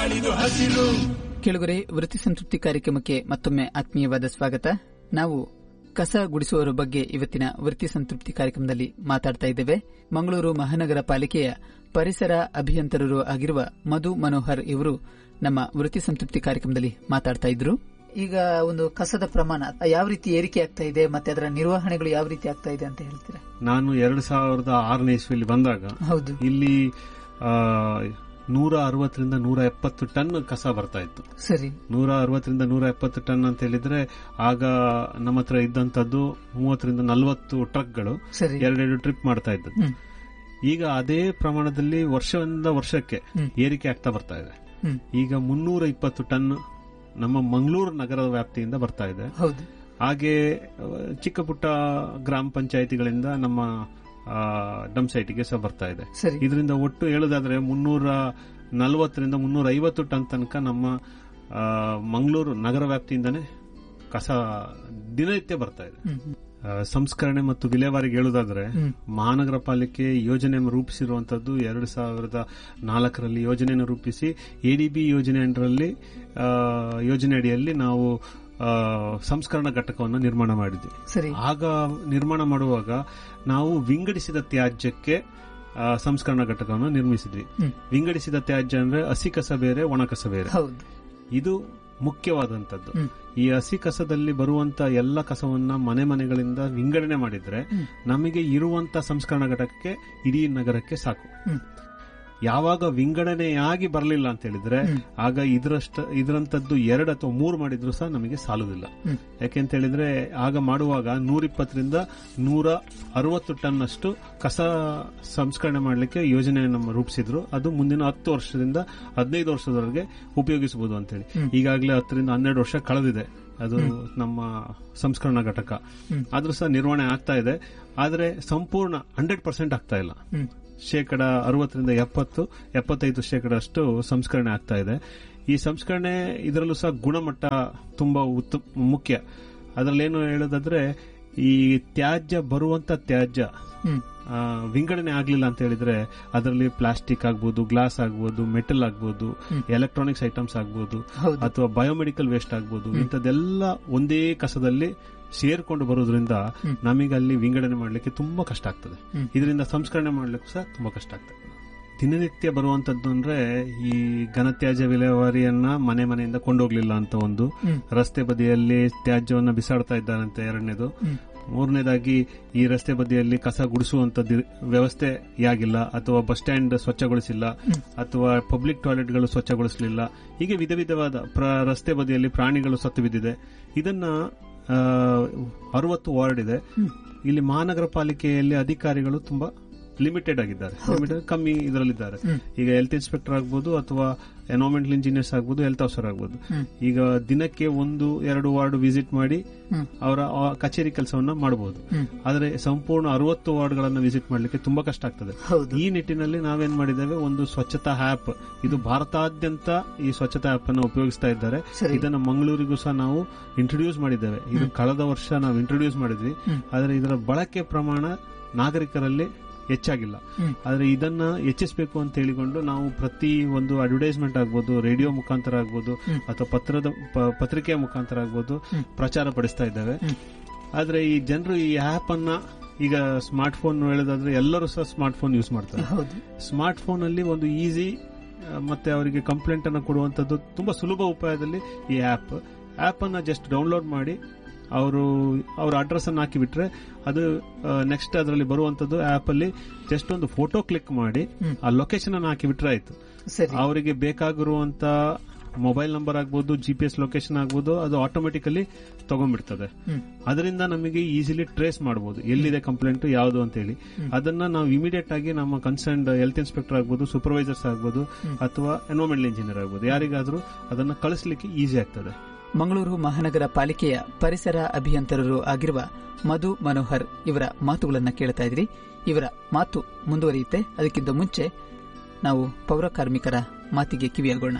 ಬಾಳಿದು ಹಸಿರು ಕೆಳಗರೆ ವೃತ್ತಿ ಸಂತೃಪ್ತಿ ಕಾರ್ಯಕ್ರಮಕ್ಕೆ ಮತ್ತೊಮ್ಮೆ ಆತ್ಮೀಯವಾದ ಸ್ವಾಗತ ನಾವು ಕಸ ಗುಡಿಸುವವರ ಬಗ್ಗೆ ಇವತ್ತಿನ ವೃತ್ತಿ ಸಂತೃಪ್ತಿ ಕಾರ್ಯಕ್ರಮದಲ್ಲಿ ಮಾತಾಡ್ತಾ ಇದ್ದೇವೆ ಮಂಗಳೂರು ಮಹಾನಗರ ಪಾಲಿಕೆಯ ಪರಿಸರ ಅಭಿಯಂತರರು ಆಗಿರುವ ಮಧು ಮನೋಹರ್ ಇವರು ನಮ್ಮ ವೃತ್ತಿ ಸಂತೃಪ್ತಿ ಕಾರ್ಯಕ್ರಮದಲ್ಲಿ ಮಾತಾಡ್ತಾ ಇದ್ರು ಈಗ ಒಂದು ಕಸದ ಪ್ರಮಾಣ ಯಾವ ರೀತಿ ಏರಿಕೆ ಆಗ್ತಾ ಇದೆ ಮತ್ತೆ ಅದರ ನಿರ್ವಹಣೆಗಳು ಯಾವ ರೀತಿ ಆಗ್ತಾ ಇದೆ ಅಂತ ಹೇಳ್ತೀರಾ ನಾನು ಎರಡು ಸಾವಿರದ ಆರನೇ ಇಸ್ವಿಯಲ್ಲಿ ಬಂದಾಗ ಹೌದು ಇಲ್ಲಿ ಆ, ನೂರ ಅರವತ್ತರಿಂದ ನೂರ ಎಪ್ಪತ್ತು ಟನ್ ಕಸ ಬರ್ತಾ ಇತ್ತು ಸರಿ ನೂರ ಅರವತ್ತರಿಂದ ನೂರ ಎಪ್ಪತ್ತು ಟನ್ ಅಂತ ಹೇಳಿದ್ರೆ ಆಗ ನಮ್ಮ ಹತ್ರ ಇದ್ದಂತದ್ದು ಮೂವತ್ತರಿಂದ ನಲವತ್ತು ಟ್ರಕ್ಗಳು ಸರಿ ಎರಡೆರಡು ಟ್ರಿಪ್ ಮಾಡ್ತಾ ಇದ್ದದ್ದು ಹ್ಮ್ ಈಗ ಅದೇ ಪ್ರಮಾಣದಲ್ಲಿ ವರ್ಷದಿಂದ ವರ್ಷಕ್ಕೆ ಹ್ಮ್. ಏರಿಕೆ ಆಗ್ತಾ ಬರ್ತಾ ಇದೆ ಹ್ಮ್ ಈಗ ಮುನ್ನೂರ ಇಪ್ಪತ್ತು ಟನ್ ನಮ್ಮ ಮಂಗಳೂರು ನಗರದ ವ್ಯಾಪ್ತಿಯಿಂದ ಬರ್ತಾ ಇದೆ ಹೌದು ಹಾಗೆ ಆ, ಚಿಕ್ಕ ಪುಟ್ಟ ಗ್ರಾಮ ಪಂಚಾಯಿತಿಗಳಿಂದ ನಮ್ಮ ಡಮ್ ಸೈಟ್ಗೆ ಸಹ ಬರ್ತಾ ಇದೆ ಸರಿ ಇದರಿಂದ ಒಟ್ಟು ಹೇಳೋದಾದ್ರೆ ಮುನ್ನೂರ ನಲವತ್ತರಿಂದ ಮುನ್ನೂರ ಐವತ್ತು ಟನ್ ತನಕ ನಮ್ಮ ಆ, ಮಂಗಳೂರು ನಗರ ವ್ಯಾಪ್ತಿಯಿಂದನೇ ಕಸ ದಿನನಿತ್ಯ ಬರ್ತಾ ಇದೆ ಹ್ಮ್ ಹ್ಮ್. ಆ, ಸಂಸ್ಕರಣೆ ಮತ್ತು ವಿಲೇವಾರಿಗೆ ಹೇಳುವುದಾದ್ರೆ ಹ್ಮ್. ಮಹಾನಗರ ಪಾಲಿಕೆ ಯೋಜನೆ ರೂಪಿಸಿರುವಂತದ್ದು ಎರಡು ಸಾವಿರದ ನಾಲ್ಕರಲ್ಲಿ ಯೋಜನೆಯನ್ನು ರೂಪಿಸಿ ಎಡಿಬಿ ಯೋಜನೆ ಅಂಡರಲ್ಲಿ ಆ, ಯೋಜನೆ ಅಡಿಯಲ್ಲಿ ನಾವು ಆ, ಸಂಸ್ಕರಣಾ ಘಟಕವನ್ನು ನಿರ್ಮಾಣ ಮಾಡಿದ್ವಿ ಸರಿ ಆಗ ನಿರ್ಮಾಣ ಮಾಡುವಾಗ ನಾವು ವಿಂಗಡಿಸಿದ ತ್ಯಾಜ್ಯಕ್ಕೆ ಆ, ಸಂಸ್ಕರಣಾ ಘಟಕವನ್ನು ನಿರ್ಮಿಸಿದ್ವಿ ಹ್ಮ್. ವಿಂಗಡಿಸಿದ ತ್ಯಾಜ್ಯ ಅಂದ್ರೆ ಹಸಿ ಕಸ ಬೇರೆ ಒಣ ಕಸ ಬೇರೆ ಹೌದು ಇದು ಮುಖ್ಯವಾದಂತದ್ದು ಹ್ಮ್. ಈ ಹಸಿ ಕಸದಲ್ಲಿ ಬರುವಂತ ಎಲ್ಲ ಕಸವನ್ನ ಮನೆ ಮನೆಗಳಿಂದ ವಿಂಗಡಣೆ ಮಾಡಿದ್ರೆ ಹ್ಮ್. ನಮಗೆ ಇರುವಂತ ಸಂಸ್ಕರಣಾ ಘಟಕಕ್ಕೆ ಇಡೀ ನಗರಕ್ಕೆ ಸಾಕು ಹ್ಮ್. ಯಾವಾಗ ವಿಂಗಡಣೆಯಾಗಿ ಬರಲಿಲ್ಲ ಅಂತ ಹೇಳಿದ್ರೆ ಹ್ಮ್. ಆಗ ಇದರಷ್ಟ ಇದರಂತದ್ದು ಎರಡು ಅಥವಾ ಮೂರು ಮಾಡಿದ್ರು ಸಹ ನಮಗೆ ಸಾಲುದಿಲ್ಲ ಹ್ಮ್. ಯಾಕೆಂತ ಹೇಳಿದ್ರೆ ಆಗ ಮಾಡುವಾಗ ನೂರಿಪ್ಪತ್ತರಿಂದ ನೂರ ಅರವತ್ತು ಟನ್ ಅಷ್ಟು ಕಸ ಸಂಸ್ಕರಣೆ ಮಾಡಲಿಕ್ಕೆ ಯೋಜನೆಯನ್ನು ರೂಪಿಸಿದ್ರು ಅದು ಮುಂದಿನ ಹತ್ತು ವರ್ಷದಿಂದ ಹದಿನೈದು ವರ್ಷದವರೆಗೆ ಉಪಯೋಗಿಸಬಹುದು ಅಂತೇಳಿ ಹ್ಮ್. ಈಗಾಗಲೇ ಹತ್ತರಿಂದ ಹನ್ನೆರಡು ವರ್ಷ ಕಳೆದಿದೆ ಅದು ನಮ್ಮ ಸಂಸ್ಕರಣಾ ಘಟಕ ಹ್ಮ್. ಆದ್ರೂ ಸಹ ನಿರ್ವಹಣೆ ಆಗ್ತಾ ಇದೆ ಆದ್ರೆ ಸಂಪೂರ್ಣ ಹಂಡ್ರೆಡ್ ಪರ್ಸೆಂಟ್ ಆಗ್ತಾ ಇಲ್ಲ ಹ್ಮ್ ಶೇಕಡ ಅರವತ್ತರಿಂದ ಎಪ್ಪತ್ತು ಎಪ್ಪತ್ತೈದು ಶೇಕಡ ಅಷ್ಟು ಸಂಸ್ಕರಣೆ ಆಗ್ತಾ ಇದೆ ಈ ಸಂಸ್ಕರಣೆ ಇದರಲ್ಲೂ ಸಹ ಗುಣಮಟ್ಟ ತುಂಬಾ ಉತ್ತ ಮುಖ್ಯ ಅದರಲ್ಲೇನು ಹೇಳೋದಾದ್ರೆ ಈ ತ್ಯಾಜ್ಯ ಬರುವಂತ ತ್ಯಾಜ್ಯ ಹ್ಮ್ ಆ, ವಿಂಗಡಣೆ ಆಗಲಿಲ್ಲ ಅಂತ ಹೇಳಿದ್ರೆ ಅದರಲ್ಲಿ ಪ್ಲಾಸ್ಟಿಕ್ ಆಗ್ಬೋದು ಗ್ಲಾಸ್ ಆಗ್ಬೋದು ಮೆಟಲ್ ಆಗ್ಬೋದು ಹ್ಮ್. ಎಲೆಕ್ಟ್ರಾನಿಕ್ಸ್ ಐಟಮ್ಸ್ ಆಗ್ಬೋದು ಹೌದು ಅಥವಾ ಬಯೋಮೆಡಿಕಲ್ ವೇಸ್ಟ್ ಆಗ್ಬೋದು ಇಂಥದ್ದೆಲ್ಲ ಒಂದೇ ಕಸದಲ್ಲಿ ಸೇರ್ಕೊಂಡು ಬರೋದ್ರಿಂದ ಹ್ಮ್. ನಮಗೆ ಅಲ್ಲಿ ವಿಂಗಡಣೆ ಮಾಡಲಿಕ್ಕೆ ತುಂಬಾ ಕಷ್ಟ ಆಗ್ತದೆ ಹ್ಮ್. ಇದರಿಂದ ಸಂಸ್ಕರಣೆ ಮಾಡಲಿಕ್ಕೂ ಸಹ ತುಂಬಾ ಕಷ್ಟ ಆಗ್ತದೆ ದಿನನಿತ್ಯ ಬರುವಂತದ್ದು ಅಂದ್ರೆ ಈ ಘನತ್ಯಾಜ್ಯ ವಿಲೇವಾರಿಯನ್ನ ಮನೆ ಮನೆಯಿಂದ ಕೊಂಡೋಗ್ಲಿಲ್ಲ ಅಂತ ಒಂದು ಹ್ಮ್ ರಸ್ತೆ ಬದಿಯಲ್ಲಿ ತ್ಯಾಜ್ಯವನ್ನ ಬಿಸಾಡ್ತಾ ಇದ್ದಾರಂತೆ ಎರಡನೇದು ಹ್ಮ್ ಮೂರನೇದಾಗಿ ಈ ರಸ್ತೆ ಬದಿಯಲ್ಲಿ ಕಸ ಗುಡಿಸುವಂತದ್ದು ವ್ಯವಸ್ಥೆ ಯಾಗಿಲ್ಲ ಅಥವಾ ಬಸ್ ಸ್ಟ್ಯಾಂಡ್ ಸ್ವಚ್ಛಗೊಳಿಸಿಲ್ಲ ಹ್ಮ್. ಅಥವಾ ಪಬ್ಲಿಕ್ ಟಾಯ್ಲೆಟ್ಗಳು ಸ್ವಚ್ಛಗೊಳಿಸಲಿಲ್ಲ ಹೀಗೆ ವಿಧ ವಿಧವಾದ ಪ್ರ- ರಸ್ತೆ ಬದಿಯಲ್ಲಿ ಪ್ರಾಣಿಗಳು ಸತ್ತು ಬಿದ್ದಿದೆ ಇದನ್ನ ಅರವತ್ತು ವಾರ್ಡ್ ಇದೆ ಹ್ಮ್. ಇಲ್ಲಿ ಮಹಾನಗರ ಪಾಲಿಕೆಯಲ್ಲಿ ಅಧಿಕಾರಿಗಳು ತುಂಬಾ ಲಿಮಿಟೆಡ್ ಆಗಿದ್ದಾರೆ ಲಿಮಿಟೆಡ್ ಕಮ್ಮಿ ಇದರಲ್ಲಿದ್ದಾರೆ ಹ್ಮ್. ಈಗ ಹೆಲ್ತ್ ಇನ್ಸ್ಪೆಕ್ಟರ್ ಆಗ್ಬೋದು ಅಥವಾ ಎನ್ವೈರನ್ಮೆಂಟಲ್ ಇಂಜಿನಿಯರ್ಸ್ ಆಗ್ಬೋದು ಹೆಲ್ತ್ ಆಫೀಸರ್ ಆಗ್ಬೋದು ಹ್ಮ್. ಈಗ ದಿನಕ್ಕೆ ಒಂದು ಎರಡು ವಾರ್ಡ್ ವಿಸಿಟ್ ಮಾಡಿ ಹ್ಮ್ ಅವರ ಆ ಕಚೇರಿ ಕೆಲಸವನ್ನ ಮಾಡಬಹುದು ಹ್ಮ್ ಆದರೆ ಸಂಪೂರ್ಣ ಅರವತ್ತು ವಾರ್ಡ್ಗಳನ್ನು ವಿಸಿಟ್ ಮಾಡಲಿಕ್ಕೆ ತುಂಬಾ ಕಷ್ಟ ಆಗ್ತದೆ ಹೌದು ಈ ನಿಟ್ಟಿನಲ್ಲಿ ನಾವೇನ್ ಮಾಡಿದ್ದೇವೆ ಒಂದು ಸ್ವಚ್ಛತಾ ಆಪ್ ಇದು ಭಾರತಾದ್ಯಂತ ಈ ಸ್ವಚ್ಛತಾ ಆಪ್ ಅನ್ನು ಉಪಯೋಗಿಸ್ತಾ ಇದ್ದಾರೆ ಸರಿ ಇದನ್ನ ಮಂಗಳೂರಿಗೂ ಸಹ ನಾವು ಇಂಟ್ರೊಡ್ಯೂಸ್ ಮಾಡಿದ್ದೇವೆ ಇದು ಕಳೆದ ವರ್ಷ ನಾವು ಇಂಟ್ರೊಡ್ಯೂಸ್ ಮಾಡಿದ್ವಿ ಹ್ಮ್. ಆದರೆ ಇದರ ಬಳಕೆ ಪ್ರಮಾಣ ನಾಗರಿಕರಲ್ಲಿ ಹೆಚ್ಚಾಗಿಲ್ಲ ಹ್ಮ್. ಆದ್ರೆ ಇದನ್ನ ಹೆಚ್ಚಿಸಬೇಕು ಅಂತ ಹೇಳಿಕೊಂಡು ನಾವು ಪ್ರತಿ ಒಂದು ಅಡ್ವರ್ಟೈಸ್ಮೆಂಟ್ ಆಗ್ಬೋದು ರೇಡಿಯೋ ಮುಖಾಂತರ ಆಗ್ಬೋದು ಹ್ಮ್. ಅಥವಾ ಪತ್ರದ ಪ- ಪತ್ರಿಕೆಯ ಮುಖಾಂತರ ಆಗ್ಬೋದು ಹ್ಮ್. ಪ್ರಚಾರ ಪಡಿಸ್ತಾ ಇದ್ದೇವೆ ಹ್ಮ್. ಆದ್ರೆ ಈ ಜನರು ಈ ಆಪ್ ಅನ್ನ ಈಗ ಸ್ಮಾರ್ಟ್ ಫೋನ್ ಹೇಳೋದಾದ್ರೆ ಎಲ್ಲರೂ ಸಹ ಸ್ಮಾರ್ಟ್ ಫೋನ್ ಯೂಸ್ ಮಾಡ್ತಾರೆ ಹೌದು ಸ್ಮಾರ್ಟ್ ಫೋನ್ ಅಲ್ಲಿ ಒಂದು ಈಸಿ ಮತ್ತೆ ಅವರಿಗೆ ಕಂಪ್ಲೇಂಟ್ ಅನ್ನು ಕೊಡುವಂತದ್ದು ತುಂಬಾ ಸುಲಭ ಉಪಾಯದಲ್ಲಿ ಈ ಆಪ್ ಆಪ್ ಅನ್ನ ಜಸ್ಟ್ ಡೌನ್ಲೋಡ್ ಮಾಡಿ ಅವರು ಅವ್ರ ಅಡ್ರೆಸ್ ಅನ್ನು ಹಾಕಿ ಬಿಟ್ರೆ ಅದು ನೆಕ್ಸ್ಟ್ ಅದರಲ್ಲಿ ಬರುವಂತದ್ದು ಆಪ್ ಅಲ್ಲಿ ಜಸ್ಟ್ ಒಂದು ಫೋಟೋ ಕ್ಲಿಕ್ ಮಾಡಿ ಹ್ಮ್. ಆ ಲೊಕೇಶನ್ ಅನ್ನು ಹಾಕಿ ಬಿಟ್ರೆ ಆಯ್ತು ಸರಿ ಅವರಿಗೆ ಬೇಕಾಗಿರುವಂತ ಮೊಬೈಲ್ ನಂಬರ್ ಆಗ್ಬೋದು ಜಿ ಪಿ ಎಸ್ ಲೊಕೇಶನ್ ಆಗ್ಬೋದು ಅದು ಆಟೋಮೆಟಿಕಲಿ ತಗೊಂಡ್ಬಿಡ್ತದೆ ಹ್ಮ್ ಅದರಿಂದ ನಮಗೆ ಈಸಿಲಿ ಟ್ರೇಸ್ ಮಾಡಬಹುದು ಎಲ್ಲಿದೆ ಕಂಪ್ಲೇಂಟ್ ಯಾವುದು ಅಂತ ಹೇಳಿ ಅದನ್ನ ನಾವು ಇಮಿಡಿಯೇಟ್ ಆಗಿ ನಮ್ಮ ಕನ್ಸರ್ನ್ಡ್ ಹೆಲ್ತ್ ಇನ್ಸ್ಪೆಕ್ಟರ್ ಆಗ್ಬೋದು ಸೂಪರ್ವೈಸರ್ಸ್ ಆಗ್ಬೋದು ಅಥವಾ ಎನ್ವೈರನ್ಮೆಂಟಲ್ ಇಂಜಿನಿಯರ್ ಆಗ್ಬೋದು ಯಾರಿಗಾದ್ರೂ ಅದನ್ನ ಕಳಿಸ್ಲಿಕ್ಕೆ ಈಸಿ ಆಗ್ತದೆ ಮಂಗಳೂರು ಮಹಾನಗರ ಪಾಲಿಕೆಯ ಪರಿಸರ ಅಭಿಯಂತರರು ಆಗಿರುವ ಮಧು ಮನೋಹರ್ ಇವರ ಮಾತುಗಳನ್ನ ಕೇಳ್ತಾ ಇದ್ರಿ ಇವರ ಮಾತು ಮುಂದುವರಿಯುತ್ತೆ ಅದಕ್ಕಿಂತ ಮುಂಚೆ ನಾವು ಪೌರ ಕಾರ್ಮಿಕರ ಮಾತಿಗೆ ಕಿವಿಯಾಗೋಣ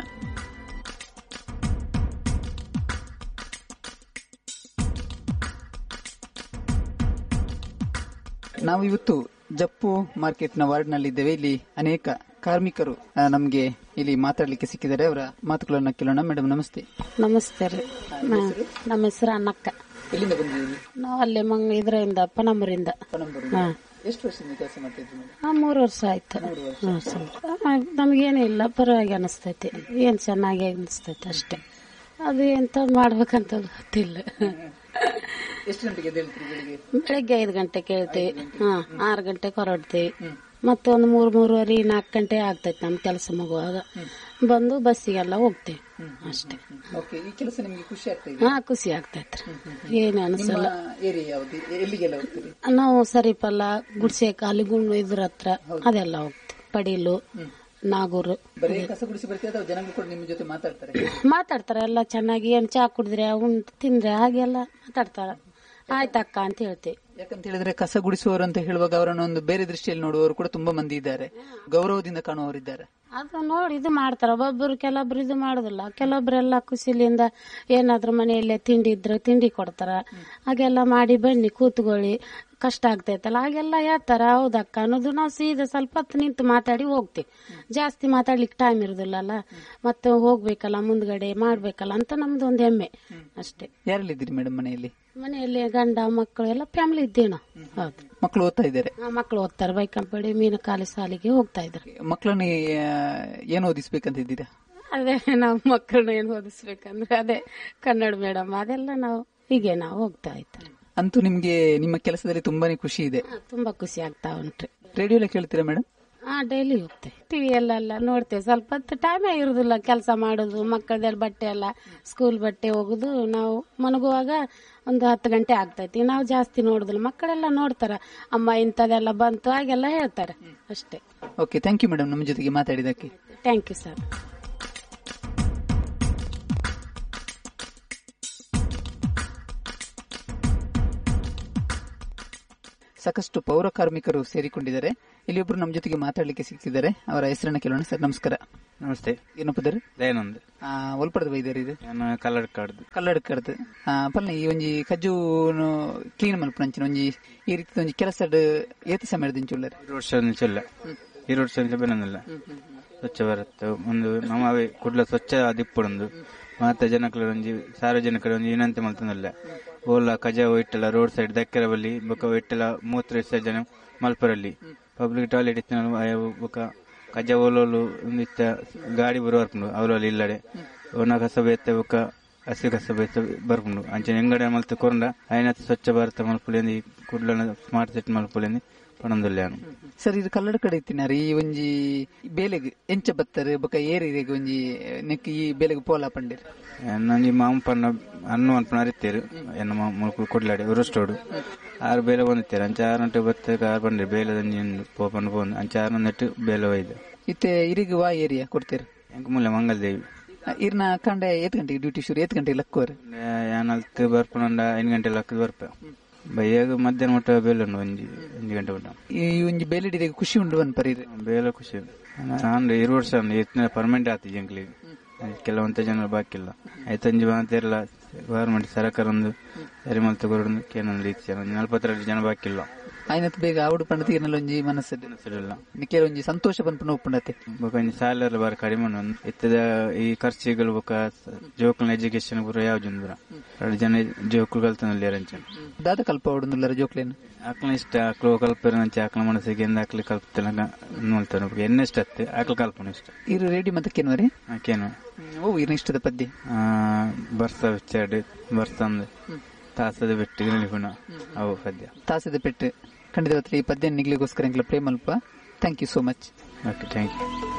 ನಾವು ಇವತ್ತು ಜಪ್ಪು ಮಾರ್ಕೆಟ್ನ ವಾರ್ಡ್ನಲ್ಲಿದ್ದೇವೆ ಇಲ್ಲಿ ಅನೇಕ ಕಾರ್ಮಿಕರು ಆ, ನಮಗೆ ಇಲ್ಲಿ ಮಾತಾಡ್ಲಿಕ್ಕೆ ಸಿಕ್ಕಿದ್ದಾರೆ ಅವರ ಮಾತುಗಳನ್ನ ಕೇಳೋಣ ಮೇಡಮ್ ನಮಸ್ತೆ ನಮಸ್ತೆ ರೀ ನಾ- ನಮ್ಮ ಹೆಸರು ಅನ್ನಕ್ಕ ಎಲ್ಲಿಂದ ಬಂದಿದ್ದೀವಿ ನಾವು ಅಲ್ಲಿ ಮಂಗ ಇದರಿಂದ ಪನಂಬರಿಂದ ಹಾ ಎಷ್ಟು ವರ್ಷದಿಂದ ಕೆಲಸ ಮಾಡ್ತಿದ್ವಿ ಮೇಡಮ್ ಆ, ಮೂರು ವರ್ಷ ಆಯ್ತು ಮೂರು ವರ್ಷ ಆ, ನಮಗೇನು ಇಲ್ಲ ಪರವಾಗಿ ಅನಿಸ್ತೈತಿ ಏನ್ ಚೆನ್ನಾಗಿ ಅನಿಸ್ತೈತಿ ಅಷ್ಟೇ ಅದು ಎಂತ ಮಾಡ್ಬೇಕಂತ ಗೊತ್ತಿಲ್ಲ ಎಷ್ಟು ಗಂಟೆಗೆ ಎದ್ದೇಳ್ತೀರಿ ಬೆಳಿಗ್ಗೆ ಬೆಳಗ್ಗೆ ಐದು ಗಂಟೆ ಕೇಳ್ತೀವಿ ಹಾ ಆರು ಗಂಟೆಗೆ ಹೊರಡ್ತೀವಿ ಮತ್ತೊಂದು ಮೂರ್ ಮೂರುವರೆ ನಾಲ್ಕು ಗಂಟೆ ಆಗ್ತೈತಿ ನಮ್ ಕೆಲಸ ಮುಗುವಾಗ ಬಂದು ಬಸ್ಸಿಗೆಲ್ಲ ಹೋಗ್ತೀವಿ ಅಷ್ಟೇ ಓಕೆ ಈ ಕೆಲಸ ನಿಮ್ಗೆ ಖುಷಿ ಆಗ್ತಾ ಇದೆ ಹಾ ಖುಷಿ ಆಗ್ತೈತ್ರಿ ಏನು ಅನಿಸಲ್ಲ ಏರಿಯಾ ಯಾವ್ದು ಎಲ್ಲಿಗೆಲ್ಲ ಹೋಗ್ತೀರಿ ನಾವು ಸರಿಪಲ್ಲ ಗುಡ್ಸೆ ಕಾಲಿ ಗುಂಡು ಇದ್ರ ಹತ್ರ ಅದೆಲ್ಲ ಹೋಗ್ತೀವಿ ಪಡೀಲು ನಾಗೂರು ಬರೀ ಕಸ ಗುಡಿಸಿ ಬರ್ತೀವಿ ಅಥವಾ ಜನಗಳು ಕೂಡ ನಿಮ್ಮ ಜೊತೆ ಮಾತಾಡ್ತಾರೆ ಮಾತಾಡ್ತಾರೆ ಎಲ್ಲ ಚೆನ್ನಾಗಿ ಏನ್ ಚಾ ಕುಡಿದ್ರೆ ಉಂಟು ತಿಂದ್ರೆ ಹಾಗೆಲ್ಲ ಮಾತಾಡ್ತಾರ ಆಯ್ತಕ್ಕ ಅಂತ ಹೇಳ್ತೀವಿ ಯಾಕಂತ ಹೇಳಿದ್ರೆ ಕಸ ಗುಡಿಸುವವರು ಅಂತ ಹೇಳುವಾಗ ಅವರನ್ನು ಒಂದು ಬೇರೆ ದೃಷ್ಟಿಯಲ್ಲಿ ನೋಡುವವರು ಕೂಡ ತುಂಬಾ ಮಂದಿ ಇದ್ದಾರೆ ಗೌರವದಿಂದ ಕಾಣುವವರಿದ್ದಾರೆ ಅದು ನೋಡಿ ಇದು ಮಾಡ್ತಾರ ಒಬ್ಬೊಬ್ರು ಕೆಲವೊಬ್ರು ಇದು ಮಾಡುದಿಲ್ಲ ಕೆಲವೊಬ್ರೆಲ್ಲ ಖುಷಿಲಿಂದ ಏನಾದ್ರೂ ಮನೆಯಲ್ಲೇ ತಿಂಡಿ ಇದ್ರೆ ತಿಂಡಿ ಕೊಡ್ತಾರ ಹಾಗೆಲ್ಲ ಮಾಡಿ ಬನ್ನಿ ಕೂತ್ಕೊಳ್ಳಿ ಕಷ್ಟ ಆಗ್ತೈತಲ್ಲ ಹಾಗೆಲ್ಲ ಹೇಳ್ತಾರ ಹೌದಕ್ಕ ಅನ್ನೋದು ನಾವು ಸೀದಾ ಸ್ವಲ್ಪ ಹೊತ್ತು ನಿಂತು ಮಾತಾಡಿ ಹೋಗ್ತೀವಿ ಜಾಸ್ತಿ ಮಾತಾಡ್ಲಿಕ್ಕೆ ಟೈಮ್ ಇರುದಿಲ್ಲಲ್ಲ ಮತ್ತೆ ಹೋಗ್ಬೇಕಲ್ಲ ಮುಂದ್ಗಡೆ ಮಾಡ್ಬೇಕಲ್ಲ ಅಂತ ನಮ್ದು ಒಂದು ಹೆಮ್ಮೆ ಅಷ್ಟೇ ಯಾರಲ್ಲಿದ್ದೀರಿ ಮೇಡಮ್ ಮನೆಯಲ್ಲಿ ಮನೆಯಲ್ಲಿ ಗಂಡ ಮಕ್ಕಳು ಎಲ್ಲ ಫ್ಯಾಮಿಲಿ ಇದ್ದೀವಿ ನಾವು ಹೌದು ಮಕ್ಕಳು ಓದ್ತಾ ಇದ್ದಾರೆ ಆ, ಮಕ್ಕಳು ಓದ್ತಾರೆ ಬೈಕಂಪಡಿ ಮೀನು ಕಾಲಿ ಸಾಲಿಗೆ ಹೋಗ್ತಾ ಇದ್ದಾರೆ ಮಕ್ಕಳನ್ನ ಏನು ಓದಿಸ್ಬೇಕಂತ ಇದ್ದೀರಾ ಅದೇ ನಾವು ಮಕ್ಕಳನ್ನ ಏನು ಓದಿಸ್ಬೇಕಂದ್ರೆ ಅದೇ ಕನ್ನಡ ಮೇಡಮ್ ಅದೆಲ್ಲ ನಾವು ಹೀಗೆ ನಾವು ಹೋಗ್ತಾ ಇದ್ದಾರೆ ಅಂತೂ ನಿಮ್ಗೆ ನಿಮ್ಮ ಕೆಲಸದಲ್ಲಿ ತುಂಬಾನೇ ಖುಷಿ ಇದೆ ಹಾ, ತುಂಬಾ ಖುಷಿ ಆಗ್ತಾ ಉಂಟ್ರಿ ರೇಡಿಯೋಲ್ಲ ಕೇಳ್ತೀರಾ ಮೇಡಮ್ ಹಾ ಡೈಲಿ ಹೋಗ್ತೇವೆ ಟಿವಿ ಎಲ್ಲ ನೋಡ್ತೇವೆ ಸ್ವಲ್ಪ ಹೊತ್ತು ಟೈಮೇ ಇರುದಿಲ್ಲ ಕೆಲಸ ಮಾಡೋದು ಮಕ್ಕಳದೆಲ್ಲ ಬಟ್ಟೆ ಎಲ್ಲ ಸ್ಕೂಲ್ ಬಟ್ಟೆ ಹೋಗುದು ನಾವು ಮನಗುವಾಗ ಒಂದು ಹತ್ತು ಗಂಟೆ ಆಗ್ತೈತಿ ನಾವು ಜಾಸ್ತಿ ನೋಡುದಿಲ್ಲ ಮಕ್ಕಳೆಲ್ಲ ನೋಡ್ತಾರ ಅಮ್ಮ ಇಂಥದೆಲ್ಲ ಬಂತು ಹಾಗೆಲ್ಲ ಹೇಳ್ತಾರೆ ಅಷ್ಟೇ ಓಕೆ ಥ್ಯಾಂಕ್ ಯು ಮೇಡಮ್ ನಮ್ಮ ಜೊತೆಗೆ ಮಾತಾಡಿದಕ್ಕೆ ಥ್ಯಾಂಕ್ ಯು ಸರ್ ಸಾಕಷ್ಟು ಪೌರ ಕಾರ್ಮಿಕರು ಸೇರಿಕೊಂಡಿದ್ದಾರೆ ಇಲ್ಲಿ ಒಬ್ರು ನಮ್ಮ ಜೊತೆಗೆ ಮಾತಾಡ್ಲಿಕ್ಕೆ ಸಿಕ್ಕಿದ್ದಾರೆ ಅವರ ಹೆಸರನ್ನ ಕೇಳೋಣ ಸರ್ ನಮಸ್ಕಾರ ನಮಸ್ತೆ ಏನಪ್ಪದರು ದಯಾನಂದ್ ಒಲ್ಪಡದ ವೈದ್ಯರು ಇದು ನಾನು ಕಲ್ಲಡ್ ಕಾರ್ಡ್ ಕಲ್ಲಡ ಕಡ್ದು ಪಲ್ಲೆ ಈ ಒಂಜಿ ಕಜ್ಜು ಕ್ಲೀನ್ ಮಲ್ಪನಂಚಿನ ಒಂಜಿ ಈ ರೀತಿ ಒಂಜಿ ಕೆಲಸ ಏತ ಸಮಯದಿಂಚುಳ್ಳರು ಈ ವರ್ಷ ಚೊಲ್ಲ ಈ ವರ್ಷ ಬೆನ್ನಲ್ಲ ಸ್ವಚ್ಛ ಭಾರತ್ ಒಂದು ನಮ್ಮವೇ ಕುಡ್ಲ ಸ್ವಚ್ಛ ದಿಪ್ಪುಡೊಂದು ಮಾತ ಜನಕಲ ಒಂಜಿ ಸಾರ್ವಜನಿಕರ ಒಂಜಿ ವಿನಂತಿ ಮಲ್ತನಲ್ಲ ಓಲ ಕಜ ಇಟ್ಟಲ ರೋಡ್ ಸೈಡ್ ದಕ್ಕೆರ ಬಲ್ಲಿ ಬೊಕ ಇಟ್ಟಲ ಮೂತ್ರ ವಿಸರ್ಜನೆ ಮಲ್ಪರಲ್ಲಿ ಪಬ್ಲಿಕ್ ಟಾಯ್ಲೆಟ್ ಇತ್ತಿನ ಬೊಕ ಕಜ ಓಲೋಲು ಒಂದಿತ್ತ ಗಾಡಿ ಬರುವರ್ಪುಂಡು ಅವರಲ್ಲಿ ಇಲ್ಲಡೆ ಒಣ ಕಸ ಬೇತ್ತೆ ಬೊಕ ಹಸಿ ಕಸ ಬೇತ್ತೆ ಬರ್ಪುಂಡು ಅಂಚನೆ ಎಂಗಡೆ ಮಲ್ತು ಕೊರಂಡ ಐನತ್ ಸ್ವಚ್ಛ ಭಾರತ ಮಲ್ಪುಲೆಂದು ಕುಡ್ಲನ ಸ್ಮಾರ್ಟ್ ಸಿಟಿ ಮಲ್ಪುಲೆಂದು ಪಣಂದುಲ್ಯಾನು ಸರ್ ಇದು ಕಲ್ಲಡ ಕಡೆ ಇತ್ತಿನಾರಿ ಈ ಒಂಜಿ ಬೇಲೆಗ್ ಎಂಚ ಬತ್ತರ್ ಬೊಕ ಏರಿರೆಗ್ ಒಂಜಿ ನೆಕ್ ಈ ಬೇಲೆಗ್ ಪೋಲ ಪಂಡಿರ್ ನಂಜಿ ಮಾಮ ಪನ್ನ ಅನ್ನು ಅನ್ಪನ ಅರಿತೇರು ಎನ್ನ ಮುಳುಕು ಕೊಡ್ಲಾಡಿ ಉರುಷ್ಟೋಡು ಆರು ಬೇಲೆ ಬಂದಿತ್ತೇರು ಅಂಚ ಆರು ಗಂಟೆ ಬತ್ತ ಆರು ಬಂದ್ರೆ ಬೇಲೆ ದಂಜಿ ಪೋಪನ್ ಪೋನ್ ಅಂಚ ಆರು ನೆಟ್ಟು ಬೇಲೆ ಒಯ್ದು ಇತ್ತೆ ಇರಿಗ್ ವಾ ಏರಿಯಾ ಕೊಡ್ತೀರ್ ಎಂಕ ಮುಲ್ಲ ಮಂಗಲ್ ದೇವಿ ಇರ್ನ ಕಂಡೆ ಏತ್ ಗಂಟೆಗೆ ಡ್ಯೂಟಿ ಶುರು ಏತ್ ಗಂಟೆಗೆ ಲಕ್ಕೋರ್ ಯಾನಲ್ತ್ ಬರ್ಪುನಂಡ ಐದು ಗಂಟೆ ಲಕ್ಕದ ಬರ್ಪ ಬೈಯಾಗ ಮಧ್ಯಾಹ್ನ ಮುಟ್ಟ ಬೇಲೆ ಉಂಡು ಒಂಜಿ ಒಂಜಿ ಗಂಟೆ ಮುಟ್ಟ ಈ ಒಂಜಿ ಬೇಲಿಡಿರೆಗ್ ಖುಷಿ ಉಂಡು ಅನ್ ಪರೀರ್ ಬೇಲೆ ಖುಷಿ ನಾನು ಇರು ವರ್ಷ ಎತ್ತಿನ ಪರ್ಮನೆಂಟ್ ಆತಿ ಜಂಕ್ಲಿಗೆ ಕೆಲವಂತ ಜನ ಬಾಕಿಲ್ಲ ಆಯ್ತಂಜಿ ಬಂತಿರಲ್ಲ ಗವರ್ಮೆಂಟ್ ಸರ್ಕಾರ ಒಂದು ಸರಿ ಮಲ್ ತಗೊಂಡು ಕೇನೊಂದು ರೀತಿ ಜನ ನಲ್ವತ್ತೆರಡು ಜನ ಬಾಕಿಲ್ಲ ಆಯ್ನತ್ ಬೇಗ ಆವಡು ಪಂಡತಿ ಇರ್ನಲ್ಲ ಒಂಜಿ ಮನಸ್ಸದ್ದು ಹೆಸರಿಲ್ಲ ನಿಕ್ಕೆ ಒಂಜಿ ಸಂತೋಷ ಪನ್ಪನ ಒಪ್ಪುಂಡತೆ ಬೊಕ ಸಾಲರ್ ಬಾರಿ ಕಡಿಮೆ ಉಂಡು. ಇತ್ತದ ಈ ಖರ್ಚಿಗಳು ಬೊಕ ಜೋಕುಲ್ನ ಎಜುಕೇಶನ್ ಪೂರ ಯಾವ ಜನ ಎರಡು ಜನ ಜೋಕುಲ್ ಕಲ್ತನಲ್ಲಿ ಯಾರಂಚ ದಾದ ಕಲ್ಪ ಅವಡುಂದುಲ್ಲರ ಜೋಕ್ಲೇನು ಆಕಳ ಇಷ್ಟ ಆಕಳು ಕಲ್ಪರ ನಂಚೆ ಆಕಳ ಮನಸ್ಸಿಗೆ ಎಂದ ಆಕಳಿ ಕಲ್ಪತನ ನೋಡ್ತಾನೆ ಎನ್ನ ಇಷ್ಟ ಹತ್ತೆ ಆಕಳ ಕಲ್ಪನೆ ಇಷ್ಟ ಇರು ರೇಡಿ ಮತಕ್ಕೇನ್ವರಿ ಆಕೇನು ಓ ಇರ್ನ ಇಷ್ಟದ ಪದ್ಯ ಆ, ಬರ್ಸ ವಿಚಾಡಿ ಬರ್ಸಂದ್ ತಾಸದ ಬೆಟ್ಟಿಗೆ ನಿಲಿಪುಣ ಅವು ಪದ್ಯ ತಾಸದ ಪೆಟ್ಟು ಖಂಡಿತ ಈ ಪದ್ಯ ನಿಗ್ಲಿಗೋಸ್ಕರ ಎಂಕ್ಲ ಪ್ರೇಮಲ್ಪ thank you so much okay thank you